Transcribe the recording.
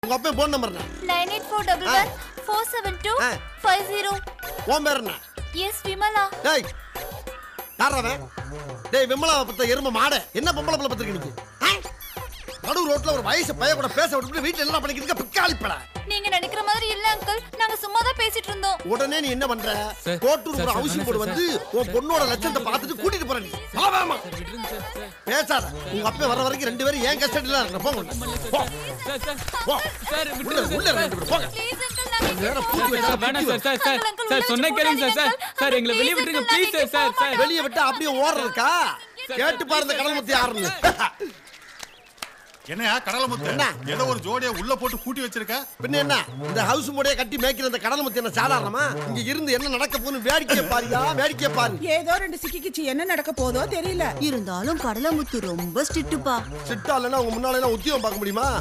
உங்க அப்பா phone number என்ன nine eight four double one four seven two ஆ. ஃபைவ் ஜீரோ உன் பேர் என்ன எஸ் விமலா டேய் யார் அவன் டேய் விமலாவை பத்த எரும மாட என்ன பொம்பளை பிள்ளை பத்திரிக்கை நீங்க ஆ? நடு ரோட்ல ஒரு வயசு பையன் கூட பேச விட்டு வீட்டுல என்ன பண்ணிக்கிட்டு பிக்காளிப்பட நீங்க நினைக்கிற மாதிரி இல்ல அங்கிள் நாங்க சும்மா தான் பேசிட்டு இருந்தோம் உடனே நீ என்ன பண்ற சார், கோட்டூர் சார், ஒரு சார், அவசியம் சார், போடு சார், வந்து உன் பொண்ணோட லட்சத்தை பார்த்துட்டு கூட்டிட்டு போற நீ ஆமாமா விட்டுருங்க சார் சார் பேசாத உங்க அப்பா வர வரைக்கும் ரெண்டு பேரும் ஏன் கஸ்டடியில இருக்கணும் போங்க போ சார் சார் போ சார் உள்ள விட்டுருங்க உள்ள சார் ரெண்டு பேரும் போங்க ப்ளீஸ் அங்கிள் நாங்க கொஞ்ச நேரம் இங்கே பூட்டி போறோம். வச்சா வேணாம் sir sir sir Uncle, uncle, sir உள்ள சொன்ன வச்சு கேளுங்க சார் சார் போடாதீங்க, சார் எங்களை uncle. வெளியே Please, விட்டுருங்க uncle, ப்ளீஸ் சார் நாங்க சார் சார் வெளியே விட்டு அப்படியே ஓடுறதுக்கா கேட்டு பாருங்க கடல் முத்தி யாருன்னு என்னையா கடலை முத்து என்ன? ஏதோ ஒரு ஜோடியா உள்ள போட்டு பூட்டி வச்சிருக்க பின்ன என்ன இந்த ஹவுஸ் முறையை கட்டி மேய்க்கிற இந்த கடல் முத்தி என்ன சாதாரணமா இங்க இருந்து என்ன நடக்க போகுதுன்னு வேடிக்கையை பாருயா வேடிக்கையை பாரு ஏதோ ரெண்டு சிக்கிக்கிச்சு என்ன நடக்க போதோ தெரியல இருந்தாலும் கடலமுத்து ரொம்ப ஸ்ட்ரிக்ட்டுப்பா சிட்டா இல்லைன்னா உங்க முன்னால எல்லாம் உத்தியோகம் பார்க்க முடியுமா